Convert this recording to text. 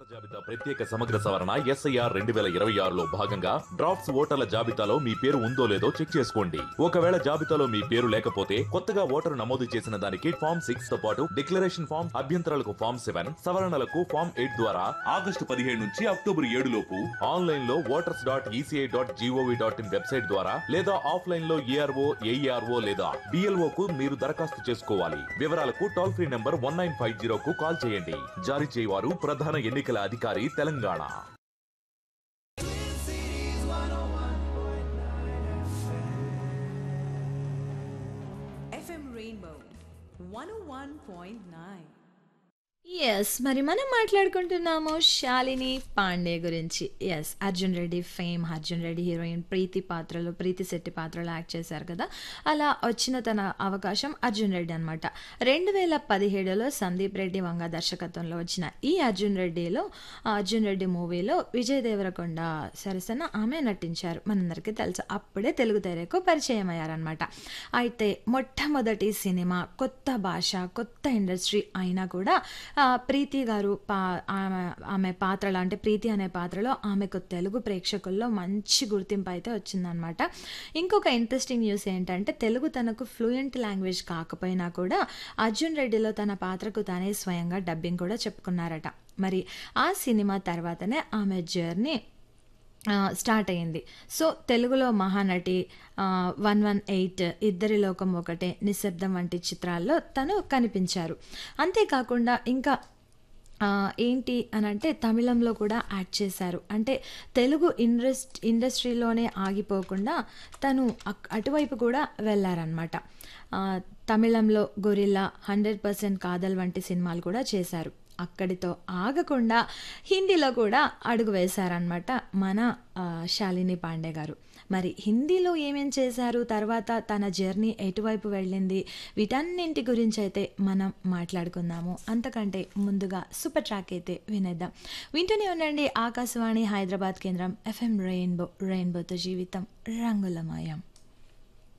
జాబితా ప్రత్యేక సమగ్ర సవరణ ఎస్ఐఆర్ రెండు వేల ఇరవై ఆరులో భాగంగా డ్రాఫ్ట్స్ ఓటర్ల జాబితాలో మీ పేరు ఉందో లేదో చెక్ చేసుకోండి ఒకవేళ జాబితాలో మీ పేరు లేకపోతే కొత్తగా ఓటరు నమోదు చేసిన దానికి ఫామ్ సిక్స్ తో పాటు డిక్లరేషన్ ఫామ్ అభ్యంతరాలకు ఫామ్ సెవెన్ సవరణలకు ఫామ్ ఎయిట్ ద్వారా ఆగస్టు పదిహేడు నుంచి అక్టోబర్ ఏడు లోపు ఆన్లైన్ లో voters dot ECI dot gov dot in website ద్వారా లేదా ఆఫ్లైన్ లో ఏఆర్ఓ ఏఈఆర్ఓ లేదా బిఎల్ఓ కు మీరు దరఖాస్తు చేసుకోవాలి వివరాలకు toll free number one nine five zero కు కాల్ చేయండి జారీ చేయవారు ప్రధాన ఎన్నికల అధికారి తెలంగాణ FM Rainbow 101.9. ఎస్ మరి మనం మాట్లాడుకుంటున్నాము శాలిని పాండే గురించి yes Arjun Reddy fame Arjun Reddy heroine Preethi పాత్రలో ప్రీతి శెట్టి పాత్రలో యాక్ట్ చేశారు కదా అలా వచ్చిన తన అవకాశం అర్జున్ రెడ్డి అనమాట రెండు వేల పదిహేడులో సందీప్ రెడ్డి వంగ దర్శకత్వంలో వచ్చిన ఈ అర్జున్ రెడ్డిలో ఆ అర్జున్ రెడ్డి మూవీలో విజయ్ దేవరకొండ సరసన ఆమె నటించారు మనందరికీ తెలుసు అప్పుడే తెలుగు తెరకు పరిచయం అయ్యారనమాట అయితే మొట్టమొదటి సినిమా కొత్త భాష కొత్త ఇండస్ట్రీ అయినా కూడా ఆ, ప్రీతి గారు పా ఆమె ఆమె పాత్రలో అంటే ప్రీతి అనే పాత్రలో ఆమెకు తెలుగు ప్రేక్షకుల్లో మంచి గుర్తింపు అయితే వచ్చిందనమాట ఇంకొక ఇంట్రెస్టింగ్ న్యూస్ ఏంటంటే తెలుగు తనకు ఫ్లూయెంట్ లాంగ్వేజ్ కాకపోయినా కూడా అర్జున్ రెడ్డిలో తన పాత్రకు తానే స్వయంగా డబ్బింగ్ కూడా చెప్పుకున్నారట మరి ఆ సినిమా తర్వాతనే ఆమె జర్నీ ఆ, స్టార్ట్ అయ్యింది సో తెలుగులో మహానటి వన్ వన్ ఎయిట్ ఇద్దరి లోకం ఒకటే నిశ్శబ్దం వంటి చిత్రాల్లో తను కనిపించారు అంతేకాకుండా ఇంకా ఆ, ఏంటి అని అంటే తమిళంలో కూడా యాక్ట్ చేశారు అంటే తెలుగు ఇండస్ట్ ఇండస్ట్రీలోనే ఆగిపోకుండా తను అక్- అటువైపు కూడా వెళ్ళారనమాట ఆ, తమిళంలో గొరిల్లా హండ్రెడ్ పర్సెంట్ కాదల్ వంటి సినిమాలు కూడా చేశారు అక్కడితో ఆగకుండా హిందీలో కూడా అడుగు వేశారనమాట మన ఆ, శాలిని పాండే గారు మరి హిందీలో ఏమేం చేశారు తర్వాత తన జర్నీ ఎటువైపు వెళ్ళింది వీటన్నింటి గురించి అయితే మనం మాట్లాడుకుందాము అంతకంటే ముందుగా సూపర్ ట్రాక్ అయితే వినేద్దాం వింటూనే ఉండండి ఆకాశవాణి హైదరాబాద్ కేంద్రం ఎఫ్ఎం రెయిన్బో రెయిన్బోతో జీవితం రంగులమయం